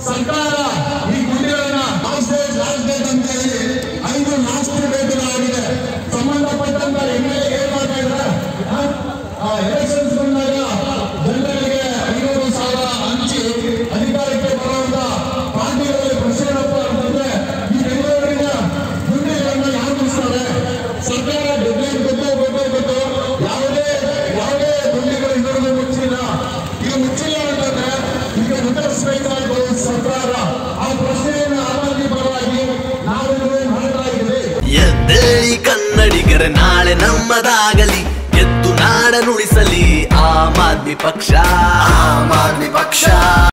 ಸರ್ಕಾರ ಈ ಗುಂಡಿಗಳನ್ನ ಲಾಸ್ಟ್ ಡೇಟ್ ಲಾಸ್ಟ್ ಡೇಟ್ ಅಂತ ಹೇಳಿ ಐದು ಲಾಸ್ಟ್ ಡೇಟ್ಗಳಾಗಿದೆ ಸಂಬಂಧಪಟ್ಟಂತ ಎಮ್ ಎಲ್ ಏನ್ ಮಾಡ್ತಾ ಇದ್ದಾರೆ ಎಲೆಕ್ಷನ್ಸ್ ಬಂದಾಗ ಜನರಿಗೆ ಐನೂರು ಸಾವಿರ ಹಂಚಿ ಅಧಿಕಾರಕ್ಕೆ ಬರುವಂತ ಪಾರ್ಟಿಗಳಲ್ಲಿ ಪ್ರಶ್ನೆ ಏನಪ್ಪ ಅಂತಂದ್ರೆ ಈ ಬೆಂಗಳೂರಿನ ಗುಂಡಿಗಳನ್ನ ಯಾರು ಮುಗಿಸ್ತಾರೆ ಸರ್ಕಾರ ಡೆಡ್ಲೈನ್ ಗೊತ್ತು ಗೊತ್ತು ಗೊತ್ತು ಯಾವುದೇ ಯಾವುದೇ ಗುಂಡಿಗಳು ಇನ್ನೊಂದು ಮುಚ್ಚಿಲ್ಲ ಈಗ ಮುಚ್ಚಿಲ್ಲ ಅಂತಂದ್ರೆ ಈಗ ಉತ್ತರಿಸಬೇಕಾದ ಸರ್ಕಾರ ಆ ಪ್ರಶ್ನೆಯನ್ನು ಆಮಾದಿ ಪರವಾಗಿ ನಾವು ಇಲ್ಲಿ ಮಾಡ್ತಾ ಇದ್ದೀವಿ ಎದ್ದೇಳಿ ಕನ್ನಡಿಗರ ನಾಳೆ ನಮ್ಮದಾಗಲಿ ಎದ್ದು ನಾಡ ನುಡಿಸಲಿ ಆಮ್ ಆದ್ಮಿ ಪಕ್ಷ ಆಮ್ ಆದ್ಮಿ ಪಕ್ಷ